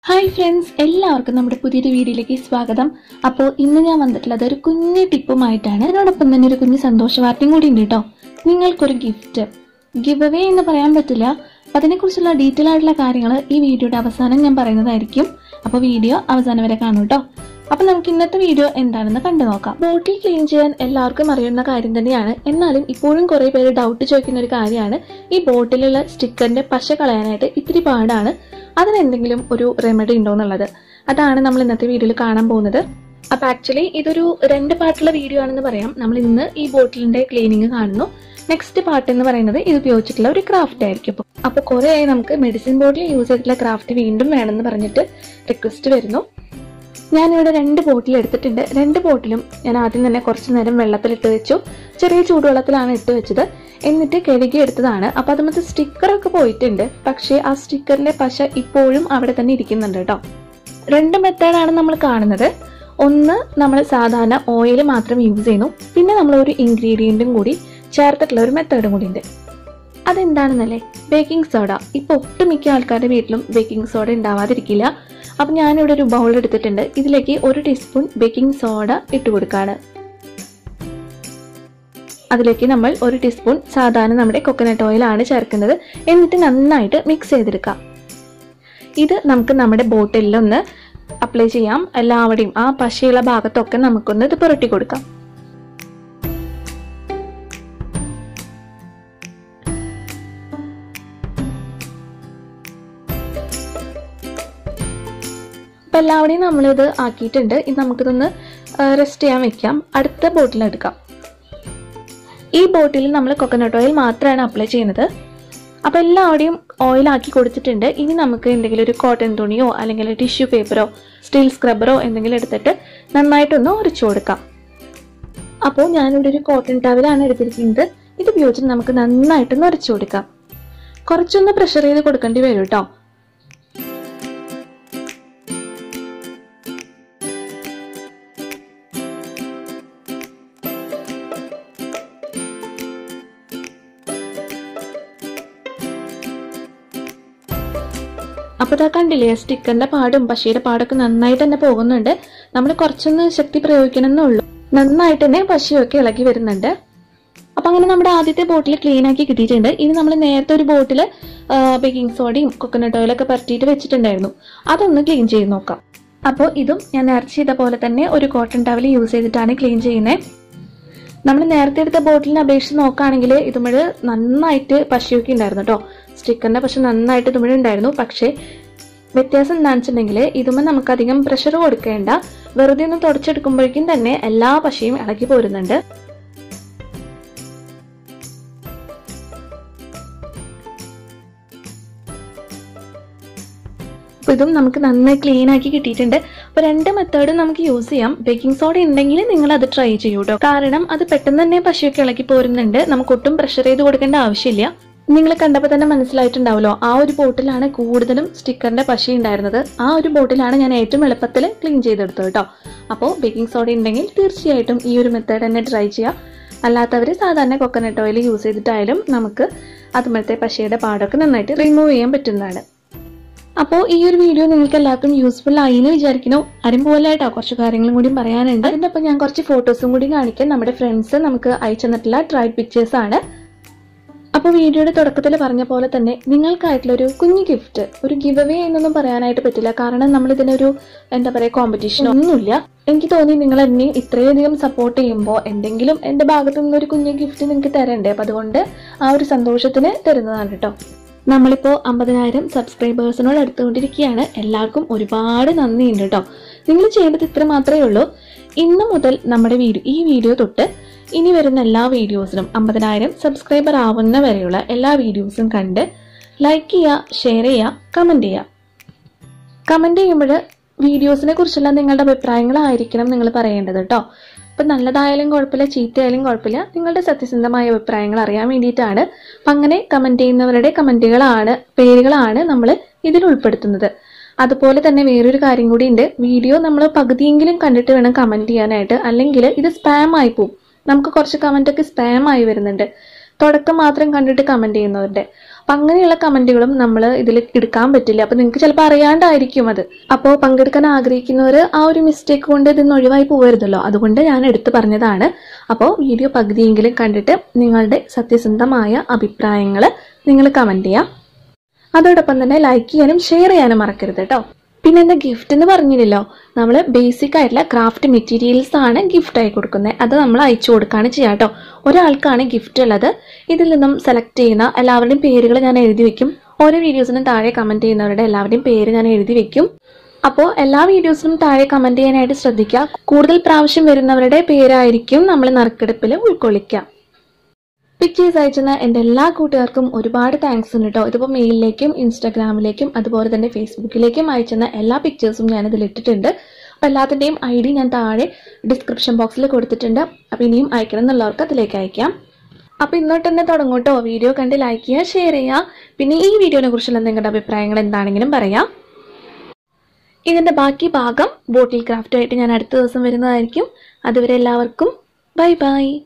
hi friends എല്ലാവർക്കും നമ്മുടെ പുതിയൊരു വീഡിയോയിലേക്ക് സ്വാഗതം അപ്പോൾ ഇന്ന് ഞാൻ വന്നിട്ടുള്ളത് ഒരു കുഞ്ഞു ടിപ്പുമായിട്ടാണ് അതിനോടൊപ്പം തന്നെ ഒരു കുഞ്ഞു സന്തോഷ വാർത്തയും കൂടി ഉണ്ട് കേട്ടോ നിങ്ങൾക്കൊരു ഗിഫ്റ്റ് ഗിവ് അവേ എന്ന് പറയാൻ പറ്റില്ല അപ്പം അതിനെക്കുറിച്ചുള്ള ഡീറ്റെയിൽ ആയിട്ടുള്ള കാര്യങ്ങൾ ഈ വീഡിയോയുടെ അവസാനം ഞാൻ പറയുന്നതായിരിക്കും അപ്പോൾ വീഡിയോ അവസാനം വരെ കാണൂ കേട്ടോ അപ്പം നമുക്ക് ഇന്നത്തെ വീഡിയോ എന്താണെന്ന് കണ്ടു നോക്കാം ബോട്ടിൽ ക്ലീൻ ചെയ്യാൻ എല്ലാവർക്കും അറിയുന്ന കാര്യം തന്നെയാണ് എന്നാലും ഇപ്പോഴും കുറേ പേര് ഡൗട്ട് ചോദിക്കുന്ന ഒരു കാര്യമാണ് ഈ ബോട്ടിലുള്ള സ്റ്റിക്കറിന്റെ പശ കളയാനായിട്ട് ഇത്തിരി പാടാണ് അതിനെന്തെങ്കിലും ഒരു റെമഡി ഉണ്ടോ എന്നുള്ളത് അതാണ് നമ്മൾ ഇന്നത്തെ വീഡിയോയിൽ കാണാൻ പോകുന്നത് അപ്പൊ ആക്ച്വലി ഇതൊരു രണ്ട് പാർട്ടുള്ള വീഡിയോ ആണെന്ന് പറയാം നമ്മൾ ഇന്ന് ഈ ബോട്ടിലിന്റെ ക്ലീനിങ് കാണുന്നു നെക്സ്റ്റ് പാർട്ട് എന്ന് പറയുന്നത് ഇത് ഉപയോഗിച്ചിട്ടുള്ള ഒരു ക്രാഫ്റ്റ് ആയിരിക്കും അപ്പൊ കുറെ ആയി നമുക്ക് മെഡിസിൻ ബോട്ടിൽ യൂസ് ചെയ്തിട്ടുള്ള ക്രാഫ്റ്റ് വീണ്ടും വേണമെന്ന് പറഞ്ഞിട്ട് റിക്വസ്റ്റ് വരുന്നു ഞാനിവിടെ രണ്ട് ബോട്ടിൽ എടുത്തിട്ടുണ്ട് രണ്ട് ബോട്ടിലും ഞാൻ ആദ്യം തന്നെ കുറച്ച് നേരം വെള്ളത്തിലിട്ട് വെച്ചു ചെറിയ ചൂടുവെള്ളത്തിലാണ് ഇട്ട് വെച്ചത് എന്നിട്ട് കഴുകി എടുത്തതാണ് അപ്പൊ അതുമത്തെ സ്റ്റിക്കറൊക്കെ പോയിട്ടുണ്ട് പക്ഷേ ആ സ്റ്റിക്കറിന്റെ പശ ഇപ്പോഴും അവിടെ തന്നെ ഇരിക്കുന്നുണ്ട് കേട്ടോ രണ്ട് മെത്തേഡാണ് നമ്മൾ കാണുന്നത് ഒന്ന് നമ്മൾ സാധാരണ ഓയിൽ മാത്രം യൂസ് ചെയ്യുന്നു പിന്നെ നമ്മൾ ഒരു ഇൻഗ്രീഡിയൻറ്റും കൂടി ചേർത്തിട്ടുള്ള ഒരു മെത്തേഡും കൂടി ഉണ്ട് അതെന്താണെന്നല്ലേ ബേക്കിംഗ് സോഡ ഇപ്പൊ ഒട്ടുമിക്ക ആൾക്കാരുടെ വീട്ടിലും ബേക്കിംഗ് സോഡ ഉണ്ടാവാതിരിക്കില്ല അപ്പൊ ഞാനിവിടെ ഒരു ബൗൾ എടുത്തിട്ടുണ്ട് ഇതിലേക്ക് ഒരു ടീസ്പൂൺ ബേക്കിംഗ് സോഡ ഇട്ട് കൊടുക്കാണ് അതിലേക്ക് നമ്മൾ ഒരു ടീസ്പൂൺ സാധാരണ നമ്മുടെ കൊക്കനട്ട് ഓയിലാണ് ചേർക്കുന്നത് എന്നിട്ട് നന്നായിട്ട് മിക്സ് ചെയ്തെടുക്കാം ഇത് നമുക്ക് നമ്മുടെ ബോട്ടിലൊന്ന് അപ്ലൈ ചെയ്യാം എല്ലാവിടെയും ആ പശയുള്ള ഭാഗത്തൊക്കെ നമുക്കൊന്ന് ഇത് പുരട്ടി കൊടുക്കാം അപ്പം എല്ലാവിടെയും നമ്മളിത് ആക്കിയിട്ടുണ്ട് ഇത് നമുക്കിതൊന്ന് റെസ്റ്റ് ചെയ്യാൻ വെക്കാം അടുത്ത ബോട്ടിൽ എടുക്കാം ഈ ബോട്ടിൽ നമ്മൾ കൊക്കനട്ട് ഓയിൽ മാത്രമാണ് അപ്ലൈ ചെയ്യുന്നത് അപ്പോൾ എല്ലാവിടെയും ഓയിൽ ആക്കി കൊടുത്തിട്ടുണ്ട് ഇനി നമുക്ക് എന്തെങ്കിലും ഒരു കോട്ടൺ തുണിയോ അല്ലെങ്കിൽ ടിഷ്യൂ പേപ്പറോ സ്റ്റീൽ സ്ക്രബറോ എന്തെങ്കിലും എടുത്തിട്ട് നന്നായിട്ടൊന്ന് ഉരച്ചു കൊടുക്കാം അപ്പോൾ ഞാനിവിടെ ഒരു കോട്ടൺ ടവലാണ് എടുത്തിരിക്കുന്നത് ഇത് ഉപയോഗിച്ചിട്ട് നമുക്ക് നന്നായിട്ടൊന്ന് ഉരച്ചു കൊടുക്കാം കുറച്ചൊന്ന് പ്രഷർ ചെയ്ത് കൊടുക്കേണ്ടി വരും കേട്ടോ അപ്പോൾ ഇതാ കണ്ടില്ലേ സ്റ്റിക്കറിന്റെ പാടും പശയുടെ പാടൊക്കെ നന്നായിട്ട് തന്നെ പോകുന്നുണ്ട് നമ്മൾ കുറച്ചൊന്ന് ശക്തി പ്രയോഗിക്കണം എന്നുള്ളൂ നന്നായിട്ട് തന്നെ പശയൊക്കെ ഇളകി വരുന്നുണ്ട് അപ്പൊ അങ്ങനെ നമ്മുടെ ആദ്യത്തെ ബോട്ടിൽ ക്ലീൻ ആക്കി കിട്ടിയിട്ടുണ്ട് ഇനി നമ്മൾ നേരത്തെ ഒരു ബോട്ടിൽ ബേക്കിംഗ് സോഡയും കൊക്കനട്ട് ഓയിലൊക്കെ പരട്ടിയിട്ട് വെച്ചിട്ടുണ്ടായിരുന്നു അതൊന്ന് ക്ലീൻ ചെയ്ത് നോക്കാം അപ്പോൾ ഇതും ഞാൻ നേരത്തെ ചെയ്ത പോലെ തന്നെ ഒരു കോട്ടൺ ടവൽ യൂസ് ചെയ്തിട്ടാണ് ക്ലീൻ ചെയ്യുന്നത് നമ്മൾ നേരത്തെ എടുത്ത ബോട്ടിലിനെ അപേക്ഷിച്ച് നോക്കുകയാണെങ്കിൽ ഇതുമഴ നന്നായിട്ട് പശയൊക്കെ ഉണ്ടായിരുന്നു കേട്ടോ സ്റ്റിക്കറിന്റെ പക്ഷെ നന്നായിട്ട് ഇതുമഴ ഉണ്ടായിരുന്നു പക്ഷേ വ്യത്യാസം എന്താണെന്ന് വെച്ചിട്ടുണ്ടെങ്കിൽ ഇതുമ്മ നമുക്ക് അധികം പ്രഷർ കൊടുക്കേണ്ട വെറുതെ ഒന്ന് തുടച്ചെടുക്കുമ്പോഴേക്കും തന്നെ എല്ലാ പശയും ഇളകി പോരുന്നുണ്ട് അപ്പോൾ ഇതും നമുക്ക് നന്നായി ക്ലീൻ ആക്കി കിട്ടിയിട്ടുണ്ട് അപ്പോൾ രണ്ട് മെത്തേഡും നമുക്ക് യൂസ് ചെയ്യാം ബേക്കിംഗ് സോഡ ഉണ്ടെങ്കിൽ നിങ്ങൾ അത് ട്രൈ ചെയ്യൂ കേട്ടോ കാരണം അത് പെട്ടെന്ന് തന്നെ പശയൊക്കെ ഇളക്കി പോരുന്നുണ്ട് നമുക്ക് ഒട്ടും പ്രഷർ ചെയ്ത് കൊടുക്കേണ്ട ആവശ്യമില്ല നിങ്ങൾ കണ്ടപ്പോൾ തന്നെ മനസ്സിലായിട്ടുണ്ടാവല്ലോ ആ ഒരു ബോട്ടിലാണ് കൂടുതലും സ്റ്റിക്കറിന്റെ പശ ഉണ്ടായിരുന്നത് ആ ഒരു ബോട്ടിലാണ് ഞാൻ ഏറ്റവും എളുപ്പത്തിൽ ക്ലീൻ ചെയ്തെടുത്തത് കേട്ടോ അപ്പോൾ ബേക്കിംഗ് സോഡ ഉണ്ടെങ്കിൽ തീർച്ചയായിട്ടും ഈ ഒരു മെത്തേഡ് തന്നെ ട്രൈ ചെയ്യുക അല്ലാത്തവർ സാധാരണ കൊക്കനട്ട് ഓയിൽ യൂസ് ചെയ്തിട്ടായാലും നമുക്ക് അതുപോലത്തെ പശയുടെ പാടൊക്കെ നന്നായിട്ട് റിമൂവ് ചെയ്യാൻ പറ്റുന്നതാണ് അപ്പോൾ ഈ ഒരു വീഡിയോ നിങ്ങൾക്ക് എല്ലാവർക്കും യൂസ്ഫുൾ ആയി എന്ന് വിചാരിക്കുന്നു ആരും പോലായിട്ടോ കുറച്ച് കാര്യങ്ങളും കൂടി പറയാനുണ്ട് അതിൻ്റെ ഒപ്പം ഞാൻ കുറച്ച് ഫോട്ടോസും കൂടി കാണിക്കാം നമ്മുടെ ഫ്രണ്ട്സ് നമുക്ക് അയച്ചു തന്നിട്ടുള്ള ട്രൈഡ് പിക്ചേഴ്സ് ആണ് അപ്പോൾ വീഡിയോയുടെ തുടക്കത്തിൽ പറഞ്ഞ പോലെ തന്നെ നിങ്ങൾക്കായിട്ടുള്ള ഒരു കുഞ്ഞു ഗിഫ്റ്റ് ഒരു ഗിവ് അവേ എന്നൊന്നും പറയാനായിട്ട് പറ്റില്ല കാരണം നമ്മൾ ഇതിനൊരു എന്താ പറയുക കോമ്പറ്റീഷൻ ഒന്നുമില്ല എനിക്ക് തോന്നി നിങ്ങൾ എന്നെ ഇത്രയധികം സപ്പോർട്ട് ചെയ്യുമ്പോൾ എന്തെങ്കിലും എൻ്റെ ഭാഗത്തു നിന്നൊരു കുഞ്ഞു ഗിഫ്റ്റ് നിങ്ങൾക്ക് തരണ്ടേ അപ്പം അതുകൊണ്ട് ആ ഒരു സന്തോഷത്തിന് തരുന്നതാണ് കേട്ടോ നമ്മളിപ്പോൾ അമ്പതിനായിരം സബ്സ്ക്രൈബേഴ്സിനോട് അടുത്തുകൊണ്ടിരിക്കുകയാണ് എല്ലാവർക്കും ഒരുപാട് നന്ദിയുണ്ട് കേട്ടോ നിങ്ങൾ ചെയ്യേണ്ടത് ഇത്ര മാത്രമേ ഉള്ളൂ ഇന്ന് മുതൽ നമ്മുടെ വീഡിയോ ഈ വീഡിയോ തൊട്ട് ഇനി വരുന്ന എല്ലാ വീഡിയോസിനും അമ്പതിനായിരം സബ്സ്ക്രൈബർ ആവുന്ന വരെയുള്ള എല്ലാ വീഡിയോസും കണ്ട് ലൈക്ക് ചെയ്യുക ഷെയർ ചെയ്യുക കമൻറ്റ് ചെയ്യുക കമൻറ്റ് ചെയ്യുമ്പോൾ വീഡിയോസിനെ കുറിച്ചുള്ള നിങ്ങളുടെ അഭിപ്രായങ്ങളായിരിക്കണം നിങ്ങൾ പറയേണ്ടത് കേട്ടോ ഇപ്പം നല്ലതായാലും കുഴപ്പമില്ല ചീത്തയായാലും കുഴപ്പമില്ല നിങ്ങളുടെ സത്യസന്ധമായ അഭിപ്രായങ്ങൾ അറിയാൻ വേണ്ടിയിട്ടാണ് അപ്പം അങ്ങനെ കമൻറ്റ് ചെയ്യുന്നവരുടെ കമൻറ്റുകളാണ് പേരുകളാണ് നമ്മൾ ഇതിൽ ഉൾപ്പെടുത്തുന്നത് അതുപോലെ തന്നെ വേറൊരു കാര്യം കൂടി ഉണ്ട് വീഡിയോ നമ്മൾ പകുതിയെങ്കിലും കണ്ടിട്ട് വേണം കമൻറ്റ് ചെയ്യാനായിട്ട് അല്ലെങ്കിൽ ഇത് സ്പാം ആയി പോവും നമുക്ക് കുറച്ച് കമൻ്റ് ഒക്കെ സ്പാം ആയി വരുന്നുണ്ട് തുടക്കം മാത്രം കണ്ടിട്ട് കമൻറ്റ് ചെയ്യുന്നവരുടെ അപ്പം അങ്ങനെയുള്ള കമൻറ്റുകളും നമ്മൾ ഇതിൽ എടുക്കാൻ പറ്റില്ല അപ്പം നിങ്ങൾക്ക് ചിലപ്പോൾ അറിയാണ്ടായിരിക്കും അത് അപ്പോൾ പങ്കെടുക്കാൻ ആഗ്രഹിക്കുന്നവർ ആ ഒരു മിസ്റ്റേക്ക് കൊണ്ട് ഇതിന്ന് ഒഴിവായി പോകരുതല്ലോ അതുകൊണ്ട് ഞാൻ എടുത്തു പറഞ്ഞതാണ് അപ്പോൾ വീഡിയോ പകുതിയെങ്കിലും കണ്ടിട്ട് നിങ്ങളുടെ സത്യസന്ധമായ അഭിപ്രായങ്ങൾ നിങ്ങൾ കമൻറ്റ് ചെയ്യാം അതോടൊപ്പം തന്നെ ലൈക്ക് ചെയ്യാനും ഷെയർ ചെയ്യാനും മറക്കരുത് കേട്ടോ പിന്നെ എന്താ ഗിഫ്റ്റ് എന്ന് പറഞ്ഞില്ലല്ലോ നമ്മൾ ബേസിക് ആയിട്ടുള്ള ക്രാഫ്റ്റ് മെറ്റീരിയൽസ് ആണ് ഗിഫ്റ്റ് ആയി കൊടുക്കുന്നത് അത് നമ്മൾ അയച്ചു കൊടുക്കുകയാണ് ചെയ്യുക കേട്ടോ ഒരാൾക്കാണ് ഗിഫ്റ്റ് ഉള്ളത് ഇതിൽ നിന്നും സെലക്ട് ചെയ്യുന്ന എല്ലാവരുടെയും പേരുകൾ ഞാൻ എഴുതി വെക്കും ഓരോ വീഡിയോസിനും താഴെ കമൻറ്റ് ചെയ്യുന്നവരുടെ എല്ലാവരുടെയും പേര് ഞാൻ എഴുതി വെക്കും അപ്പോൾ എല്ലാ വീഡിയോസിനും താഴെ കമൻറ്റ് ചെയ്യാനായിട്ട് ശ്രദ്ധിക്കുക കൂടുതൽ പ്രാവശ്യം വരുന്നവരുടെ പേരായിരിക്കും നമ്മൾ നറുക്കെടുപ്പിൽ ഉൾക്കൊള്ളിക്കുക പിക്ചേഴ്സ് അയച്ചെന്ന എൻ്റെ എല്ലാ കൂട്ടുകാർക്കും ഒരുപാട് താങ്ക്സ് ഉണ്ട് കേട്ടോ ഇതിപ്പോൾ മെയിലിലേക്കും ഇൻസ്റ്റാഗ്രാമിലേക്കും അതുപോലെ തന്നെ ഫേസ്ബുക്കിലേക്കും അയച്ചെന്ന എല്ലാ പിക്ചേഴ്സും ഞാനിതിൽ ഇട്ടിട്ടുണ്ട് അപ്പോൾ എല്ലാത്തിൻ്റെയും ഐ ഡി ഞാൻ താഴെ ഡിസ്ക്രിപ്ഷൻ ബോക്സിൽ കൊടുത്തിട്ടുണ്ട് അപ്പോൾ ഇനിയും അയക്കണം എന്നുള്ളവർക്ക് അതിലേക്ക് അയക്കാം അപ്പോൾ ഇന്നോട്ട് തന്നെ തുടങ്ങും കേട്ടോ വീഡിയോ കണ്ട് ലൈക്ക് ചെയ്യുക ഷെയർ ചെയ്യുക പിന്നെ ഈ വീഡിയോനെ കുറിച്ചുള്ള നിങ്ങളുടെ അഭിപ്രായങ്ങൾ എന്താണെങ്കിലും പറയാം ഇതിൻ്റെ ബാക്കി ഭാഗം ബോട്ടിൽ ക്രാഫ്റ്റുമായിട്ട് ഞാൻ അടുത്ത ദിവസം വരുന്നതായിരിക്കും അതുവരെ എല്ലാവർക്കും ബൈ ബൈ